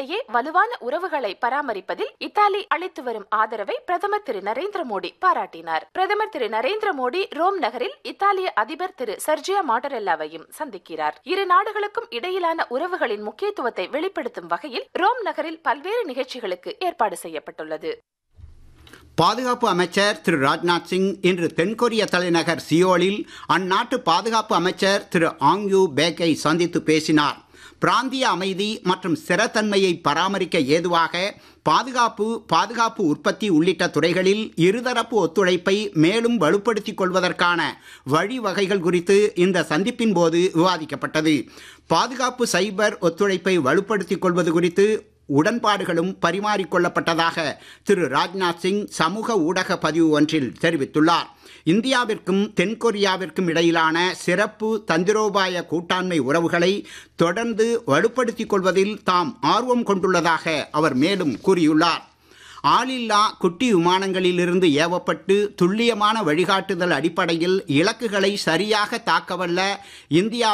இடையே வலுவான உறவுகளை பராமரிப்பதில் இத்தாலி அளித்து வரும் ஆதரவை பிரதமர் திரு நரேந்திர மோடி பாராட்டினார் பிரதமர் திரு நரேந்திர மோடி ரோம் நகரில் இத்தாலிய அதிபர் திரு சர்ஜியா மாட்டரெல்லாவையும் சந்திக்கிறார் இரு நாடுகளுக்கும் இடையிலான உறவுகளின் முக்கியத்துவத்தை வெளிப்படுத்தும் வகையில் ரோம் நகரில் பல்வேறு நிகழ்ச்சிகளுக்கு ஏற்பாடு செய்யப்பட்டுள்ளது பாதுகாப்பு அமைச்சர் திரு ராஜ்நாத் சிங் இன்று தென்கொரிய தலைநகர் சியோலில் அந்நாட்டு பாதுகாப்பு அமைச்சர் திரு ஆங்யூ பேக்கை சந்தித்து பேசினார் பிராந்திய அமைதி மற்றும் ஸ்திரத்தன்மையை பராமரிக்க ஏதுவாக பாதுகாப்பு பாதுகாப்பு உற்பத்தி உள்ளிட்ட துறைகளில் இருதரப்பு ஒத்துழைப்பை மேலும் வலுப்படுத்திக் கொள்வதற்கான வழிவகைகள் குறித்து இந்த சந்திப்பின் போது விவாதிக்கப்பட்டது பாதுகாப்பு சைபர் ஒத்துழைப்பை வலுப்படுத்திக் கொள்வது குறித்து உடன்பாடுகளும் பரிமாறிக்கொள்ளப்பட்டதாக திரு ராஜ்நாத் சிங் சமூக ஊடக பதிவு ஒன்றில் தெரிவித்துள்ளார் இந்தியாவிற்கும் தென்கொரியாவிற்கும் இடையிலான சிறப்பு தந்திரோபாய கூட்டாண்மை உறவுகளை தொடர்ந்து வலுப்படுத்திக் கொள்வதில் தாம் ஆர்வம் கொண்டுள்ளதாக அவர் மேலும் கூறியுள்ளார் ஆளில்லா குட்டி விமானங்களிலிருந்து ஏவப்பட்டு துல்லியமான வழிகாட்டுதல் அடிப்படையில் இலக்குகளை சரியாக தாக்கவல்ல இந்தியா